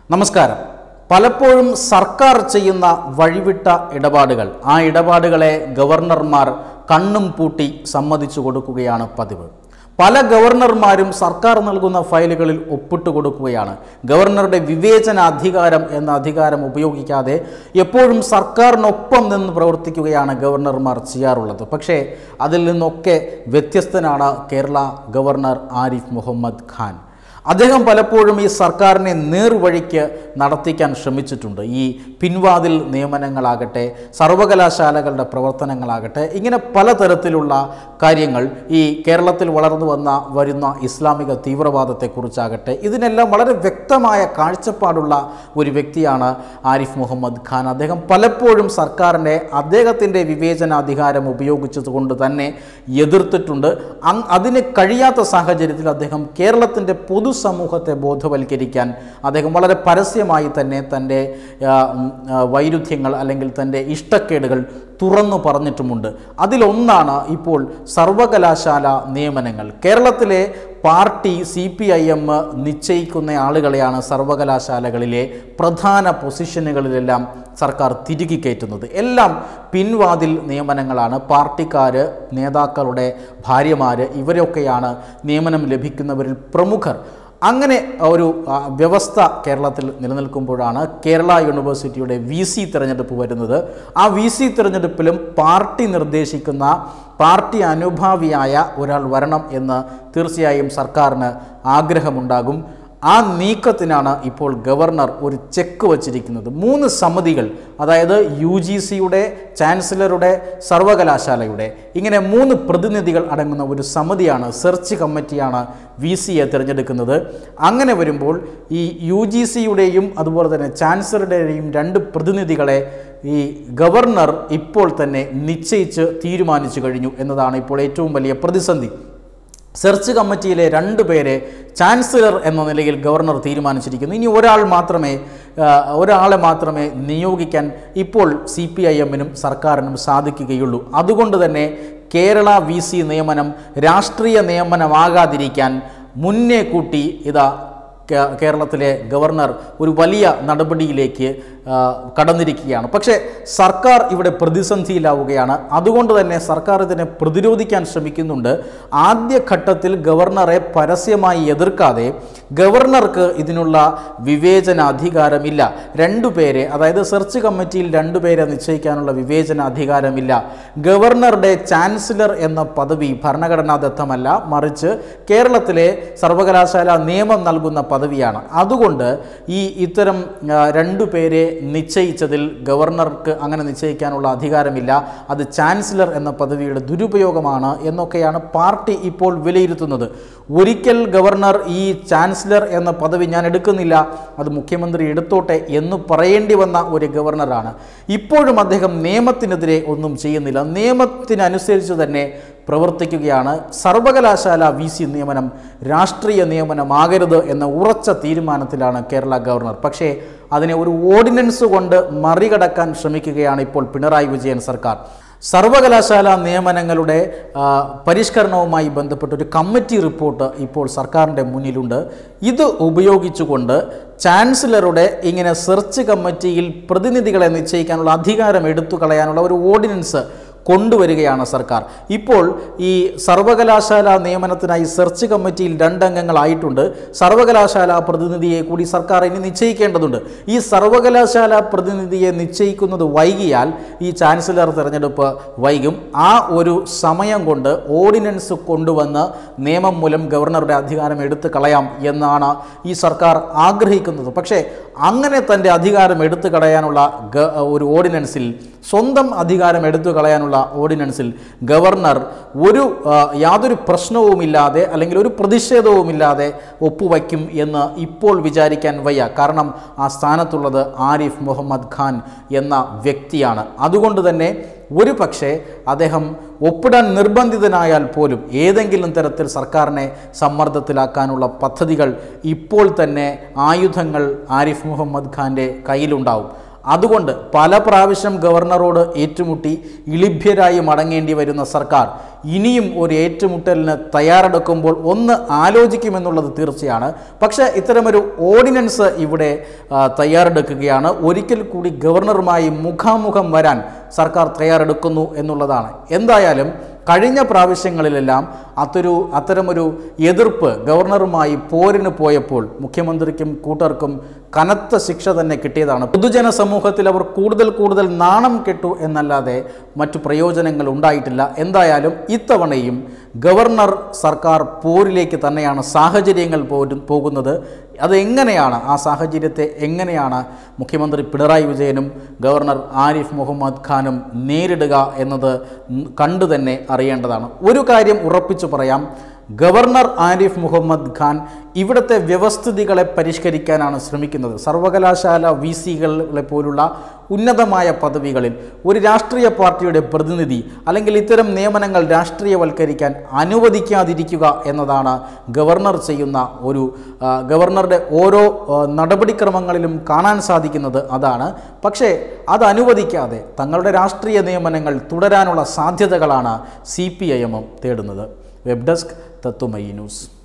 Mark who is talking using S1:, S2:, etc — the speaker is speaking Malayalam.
S1: നമസ്കാരം പലപ്പോഴും സർക്കാർ ചെയ്യുന്ന വഴിവിട്ട ഇടപാടുകൾ ആ ഇടപാടുകളെ ഗവർണർമാർ കണ്ണും പൂട്ടി സമ്മതിച്ചു കൊടുക്കുകയാണ് പതിവ് പല ഗവർണർമാരും സർക്കാർ നൽകുന്ന ഫയലുകളിൽ ഒപ്പിട്ട് കൊടുക്കുകയാണ് ഗവർണറുടെ വിവേചന അധികാരം എന്ന അധികാരം ഉപയോഗിക്കാതെ എപ്പോഴും സർക്കാരിനൊപ്പം നിന്ന് പ്രവർത്തിക്കുകയാണ് ഗവർണർമാർ ചെയ്യാറുള്ളത് പക്ഷേ അതിൽ നിന്നൊക്കെ വ്യത്യസ്തനാണ് കേരള ഗവർണർ ആരിഫ് മുഹമ്മദ് ഖാൻ അദ്ദേഹം പലപ്പോഴും ഈ സർക്കാരിനെ നേർവഴിക്ക് നടത്തിക്കാൻ ശ്രമിച്ചിട്ടുണ്ട് ഈ പിൻവാതിൽ നിയമനങ്ങളാകട്ടെ സർവകലാശാലകളുടെ പ്രവർത്തനങ്ങളാകട്ടെ ഇങ്ങനെ പലതരത്തിലുള്ള കാര്യങ്ങൾ ഈ കേരളത്തിൽ വളർന്നു വന്ന വരുന്ന ഇസ്ലാമിക തീവ്രവാദത്തെക്കുറിച്ചാകട്ടെ ഇതിനെല്ലാം വളരെ വ്യക്തമായ കാഴ്ചപ്പാടുള്ള ഒരു വ്യക്തിയാണ് ആരിഫ് മുഹമ്മദ് ഖാൻ അദ്ദേഹം പലപ്പോഴും സർക്കാരിനെ അദ്ദേഹത്തിൻ്റെ വിവേചനാധികാരം ഉപയോഗിച്ചതുകൊണ്ട് തന്നെ എതിർത്തിട്ടുണ്ട് അങ് അതിന് കഴിയാത്ത സാഹചര്യത്തിൽ അദ്ദേഹം കേരളത്തിൻ്റെ പൊതുസമൂഹത്തെ ബോധവൽക്കരിക്കാൻ അദ്ദേഹം വളരെ പരസ്യമായി തന്നെ തൻ്റെ ആ, ഉം, ആ, വൈരുദ്ധ്യങ്ങൾ അല്ലെങ്കിൽ തൻ്റെ ഇഷ്ടക്കേടുകൾ തുറന്നു പറഞ്ഞിട്ടുമുണ്ട് അതിലൊന്നാണ് ഇപ്പോൾ സർവകലാശാല നിയമനങ്ങൾ കേരളത്തിലെ party C P I M നിശ്ചയിക്കുന്ന ആളുകളെയാണ് സർവകലാശാലകളിലെ പ്രധാന പൊസിഷനുകളിലെല്ലാം സർക്കാർ തിരികെ കയറ്റുന്നത് എല്ലാം പിൻവാതിൽ നിയമനങ്ങളാണ് പാർട്ടിക്കാർ നേതാക്കളുടെ ഭാര്യമാർ ഇവരൊക്കെയാണ് നിയമനം ലഭിക്കുന്നവരിൽ പ്രമുഖർ അങ്ങനെ ഒരു ആ, വ്യവസ്ഥ കേരളത്തിൽ നിലനിൽക്കുമ്പോഴാണ് കേരള യൂണിവേഴ്സിറ്റിയുടെ വി സി തിരഞ്ഞെടുപ്പ് വരുന്നത് ആ വി സി തിരഞ്ഞെടുപ്പിലും പാർട്ടി നിർദ്ദേശിക്കുന്ന പാർട്ടി അനുഭാവിയായ ഒരാൾ വരണം എന്ന് തീർച്ചയായും സർക്കാരിന് ആഗ്രഹമുണ്ടാകും ആ നീക്കത്തിനാണ് ഇപ്പോൾ ഗവർണർ ഒരു ചെക്ക് വച്ചിരിക്കുന്നത് മൂന്ന് സമിതികൾ അതായത് യു ജി സിയുടെ ചാൻസലറുടെ സർവകലാശാലയുടെ ഇങ്ങനെ മൂന്ന് പ്രതിനിധികൾ അടങ്ങുന്ന ഒരു സമിതിയാണ് സെർച്ച് കമ്മിറ്റിയാണ് വി സിയെ തിരഞ്ഞെടുക്കുന്നത് അങ്ങനെ വരുമ്പോൾ ഈ യു ജി സിയുടെയും അതുപോലെ തന്നെ ചാൻസലറുടെയും രണ്ട് പ്രതിനിധികളെ ഈ ഗവർണർ ഇപ്പോൾ തന്നെ നിശ്ചയിച്ച് തീരുമാനിച്ചു കഴിഞ്ഞു എന്നതാണ് ഇപ്പോൾ ഏറ്റവും വലിയ പ്രതിസന്ധി സെർച്ച് കമ്മിറ്റിയിലെ രണ്ട് പേരെ ചാൻസലർ എന്ന നിലയിൽ ഗവർണർ തീരുമാനിച്ചിരിക്കുന്നു ഇനി ഒരാൾ മാത്രമേ ആ, ഒരാളെ മാത്രമേ നിയോഗിക്കാൻ ഇപ്പോൾ സി പി ഐ എമ്മിനും സർക്കാരിനും സാധിക്കുകയുള്ളൂ അതുകൊണ്ട് തന്നെ കേരള വി സി നിയമനം രാഷ്ട്രീയ നിയമനമാകാതിരിക്കാൻ മുന്നേ കൂട്ടി ഇതാ കേ- കേരളത്തിലെ ഗവർണർ ഒരു വലിയ നടപടിയിലേക്ക് ആ, കടന്നിരിക്കുകയാണ് പക്ഷേ സർക്കാർ ഇവിടെ പ്രതിസന്ധിയിലാവുകയാണ് അതുകൊണ്ട് തന്നെ സർക്കാർ ഇതിനെ പ്രതിരോധിക്കാൻ ശ്രമിക്കുന്നുണ്ട് ആദ്യഘട്ടത്തിൽ ഗവർണറെ പരസ്യമായി എതിർക്കാതെ ഗവർണർക്ക് ഇതിനുള്ള വിവേചന അധികാരമില്ല രണ്ടുപേരെ അതായത് സെർച്ച് കമ്മിറ്റിയിൽ രണ്ടുപേരെ നിശ്ചയിക്കാനുള്ള വിവേചന അധികാരമില്ല ഗവർണറുടെ ചാൻസലർ എന്ന പദവി ഭരണഘടനാദത്തമല്ല മറിച്ച് കേരളത്തിലെ സർവകലാശാല നിയമം നൽകുന്ന പദവിയാണ് അതുകൊണ്ട് ഈ ഇത്തരം ആ, രണ്ടു പേരെ നിശ്ചയിച്ചതിൽ ഗവർണർക്ക് അങ്ങനെ നിശ്ചയിക്കാനുള്ള അധികാരമില്ല അത് ചാൻസലർ എന്ന പദവിയുടെ ദുരുപയോഗമാണ് എന്നൊക്കെയാണ് പാർട്ടി ഇപ്പോൾ വിലയിരുത്തുന്നത് ഒരിക്കൽ ഗവർണർ ഈ ചാൻസലർ എന്ന പദവി ഞാൻ എടുക്കുന്നില്ല അത് മുഖ്യമന്ത്രി എടുത്തോട്ടെ എന്ന് പറയേണ്ടി വന്ന ഒരു ഗവർണറാണ് ഇപ്പോഴും അദ്ദേഹം നിയമത്തിനെതിരെ ഒന്നും ചെയ്യുന്നില്ല നിയമത്തിനനുസരിച്ച് തന്നെ പ്രവർത്തിക്കുകയാണ് സർവകലാശാല വി സി നിയമനം രാഷ്ട്രീയ നിയമനമാകരുത് എന്ന ഉറച്ച തീരുമാനത്തിലാണ് കേരള ഗവർണർ പക്ഷേ അതിനെ ഒരു ഓർഡിനൻസ് കൊണ്ട് മറികടക്കാൻ ശ്രമിക്കുകയാണ് ഇപ്പോൾ പിണറായി വിജയൻ സർക്കാർ സർവകലാശാല നിയമനങ്ങളുടെ ആ, പരിഷ്കരണവുമായി ബന്ധപ്പെട്ട ഒരു കമ്മിറ്റി റിപ്പോർട്ട് ഇപ്പോൾ സർക്കാരിൻ്റെ മുന്നിലുണ്ട് ഇത് ഉപയോഗിച്ചുകൊണ്ട് ചാൻസലറുടെ ഇങ്ങനെ സെർച്ച് കമ്മിറ്റിയിൽ പ്രതിനിധികളെ നിശ്ചയിക്കാനുള്ള അധികാരം എടുത്തു കളയാനുള്ള ഒരു ഓർഡിനൻസ് കൊണ്ടുവരികയാണ് സർക്കാർ ഇപ്പോൾ ഈ സർവകലാശാല നിയമനത്തിനായി സെർച്ച് കമ്മിറ്റിയിൽ രണ്ടംഗങ്ങളായിട്ടുണ്ട് സർവകലാശാല പ്രതിനിധിയെ കൂടി സർക്കാർ ഇനി നിശ്ചയിക്കേണ്ടതുണ്ട് ഈ സർവകലാശാല പ്രതിനിധിയെ നിശ്ചയിക്കുന്നത് വൈകിയാൽ ഈ ചാൻസലർ തിരഞ്ഞെടുപ്പ് വൈകും ആ ഒരു സമയം കൊണ്ട് ഓർഡിനൻസ് കൊണ്ടുവന്ന് നിയമം മൂലം ഗവർണറുടെ അധികാരം എടുത്തു കളയാം എന്നാണ് ഈ സർക്കാർ ആഗ്രഹിക്കുന്നത് പക്ഷേ അങ്ങനെ തൻ്റെ അധികാരം എടുത്തു കളയാനുള്ള ഗ- ഒരു ഓർഡിനൻസിൽ സ്വന്തം അധികാരം എടുത്തു കളയാനുള്ള ഓർഡിനൻസിൽ ഗവർണർ ഒരു ആ, യാതൊരു പ്രശ്നവുമില്ലാതെ അല്ലെങ്കിൽ ഒരു പ്രതിഷേധവുമില്ലാതെ ഒപ്പുവയ്ക്കും എന്ന് ഇപ്പോൾ വിചാരിക്കാൻ വയ്യ കാരണം ആ സ്ഥാനത്തുള്ളത് ആരിഫ് മുഹമ്മദ് ഖാൻ എന്ന വ്യക്തിയാണ് അതുകൊണ്ട് തന്നെ ഒരു പക്ഷേ അദ്ദേഹം ഒപ്പിടാൻ നിർബന്ധിതനായാൽ പോലും ഏതെങ്കിലും തരത്തിൽ സർക്കാരിനെ സമ്മർദ്ദത്തിലാക്കാനുള്ള പദ്ധതികൾ ഇപ്പോൾ തന്നെ ആയുധങ്ങൾ ആരിഫ് മുഹമ്മദ് ഖാൻ്റെ കയ്യിലുണ്ടാവും അതുകൊണ്ട് പല പ്രാവശ്യം ഗവർണറോട് ഏറ്റുമുട്ടി ഇളിഭ്യരായി മടങ്ങേണ്ടി വരുന്ന സർക്കാർ ഇനിയും ഒരു ഏറ്റുമുട്ടലിന് തയ്യാറെടുക്കുമ്പോൾ ഒന്ന് ആലോചിക്കുമെന്നുള്ളത് തീർച്ചയാണ് പക്ഷേ ഇത്തരമൊരു ഓർഡിനൻസ് ഇവിടെ ആ, തയ്യാറെടുക്കുകയാണ് ഒരിക്കൽ കൂടി ഗവർണറുമായി മുഖാമുഖം വരാൻ സർക്കാർ തയ്യാറെടുക്കുന്നു എന്നുള്ളതാണ് എന്തായാലും കഴിഞ്ഞ പ്രാവശ്യങ്ങളിലെല്ലാം അതൊരു അത്തരമൊരു എതിർപ്പ് ഗവർണറുമായി പോരിന് പോയപ്പോൾ മുഖ്യമന്ത്രിക്കും കൂട്ടർക്കും കനത്ത ശിക്ഷ തന്നെ കിട്ടിയതാണ് പൊതുജന സമൂഹത്തിൽ അവർ കൂടുതൽ കൂടുതൽ നാണം കെട്ടു എന്നല്ലാതെ മറ്റു പ്രയോജനങ്ങൾ ഉണ്ടായിട്ടില്ല എന്തായാലും ഇത്തവണയും ഗവർണർ സർക്കാർ പോരിലേക്ക് തന്നെയാണ് സാഹചര്യങ്ങൾ പോരും പോകുന്നത് അത് എങ്ങനെയാണ് ആ സാഹചര്യത്തെ എങ്ങനെയാണ് മുഖ്യമന്ത്രി പിണറായി വിജയനും ഗവർണർ ആരിഫ് മുഹമ്മദ് ഖാനും നേരിടുക എന്നത് കണ്ടു തന്നെ അറിയേണ്ടതാണ് ഒരു കാര്യം ഉറപ്പിച്ചു പറയാം ഗവർണർ ആരിഫ് മുഹമ്മദ് ഖാൻ ഇവിടുത്തെ വ്യവസ്ഥിതികളെ പരിഷ്കരിക്കാനാണ് ശ്രമിക്കുന്നത് സർവകലാശാല വി സികളെ പോലുള്ള ഉന്നതമായ പദവികളിൽ ഒരു രാഷ്ട്രീയ പാർട്ടിയുടെ പ്രതിനിധി അല്ലെങ്കിൽ ഇത്തരം നിയമനങ്ങൾ രാഷ്ട്രീയവൽക്കരിക്കാൻ അനുവദിക്കാതിരിക്കുക എന്നതാണ് ഗവർണർ ചെയ്യുന്ന ഒരു ആ, ഗവർണറുടെ ഓരോ ആ, നടപടിക്രമങ്ങളിലും കാണാൻ സാധിക്കുന്നത് അതാണ് പക്ഷേ അത് അനുവദിക്കാതെ തങ്ങളുടെ രാഷ്ട്രീയ നിയമനങ്ങൾ തുടരാനുള്ള സാധ്യതകളാണ് സി പി ഐ എമ്മും തേടുന്നത് വെബ് ഡെസ്ക് തത്തുമയി ന്യൂസ്